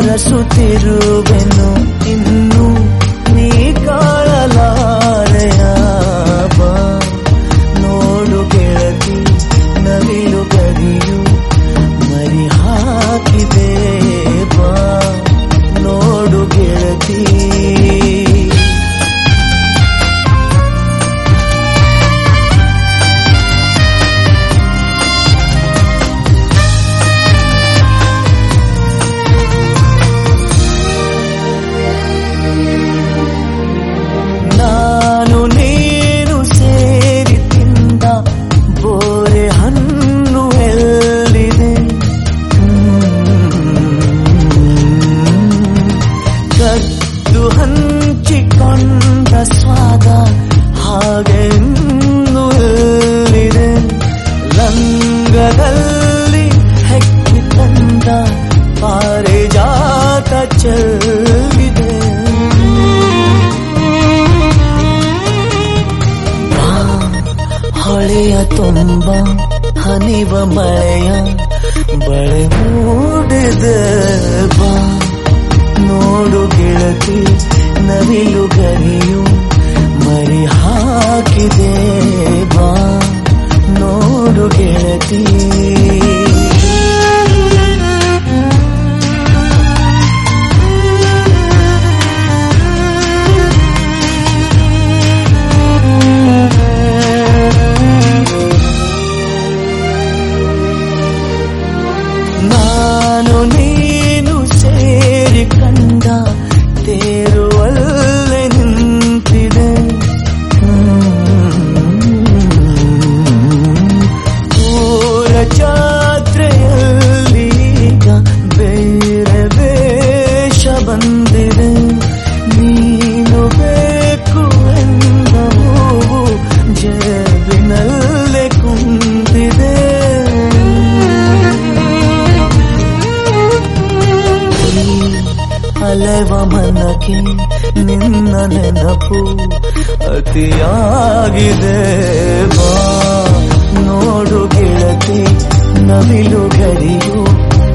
ಹರಸುತ್ತಿರುವೆನು ಇನ್ನು ನೀ ಕಾಳಲಾರೆಯ ಬಾ ನೋಡು ಗೆಳತಿ ನವಿಲು ಗರಿಯು ಮರಿ ಹಾಕಿದೆ ಬಾ ನೋಡು ಗೆಳತಿ ನಾನು ನೀನು ಸೇರಿ ತಿಂದ ಬೋರೆ ಹಣ್ಣು ಎಲ್ಲಿದೆ ಕದ್ದು ಹಂಚಿಕೊಂಡ ಸ್ವಾದ ಹಾಗೆ ಇನ್ನೂ ಎಲ್ಲಿದೆ ಲಂಗದಲ್ಲಿ ಹೆಕ್ಕಿ ತಂದ ಪಾರಿಜಾತ ಚೆಲ್ಲಿದೆ ಬಾ, ಹೊಳೆಯ ತುಂಬ ಹನಿವ ಮಳೆಯ ಬಳೆ ಮೂಡಿದೆ ಬಾ ನೋಡು ಗೆಳತಿ ನವಿಲು ಗರಿಯು ಮರಿ ಹಾಕಿದೆ ಬಾ ನೋಡು ಗೆಳತಿ ನಾನು ನೀನು ಸೇರಿ ಕಂಡ ತೇರುವಲ್ಲೇ ನಿಂತಿದೆ ಪೂರ ಜಾತ್ರೆಯಲ್ಲಿ ಈಗ ಬೇರೆ ವೇಷ ಬಂದಿದೆ ನೀನು ಬೇಕು ಎಂದ ಹೂವು ಜೇಬಿನಲ್ಲೇ ಕುಂತಿದೆ ಅಲೆವ ಮನಕ್ಕೆ ನಿನ್ನ ನೆನಪು ಅತಿಯಾಗಿದೆ ಬಾ ನೋಡು ಗೆಳತಿ ನವಿಲು ಗರಿಯು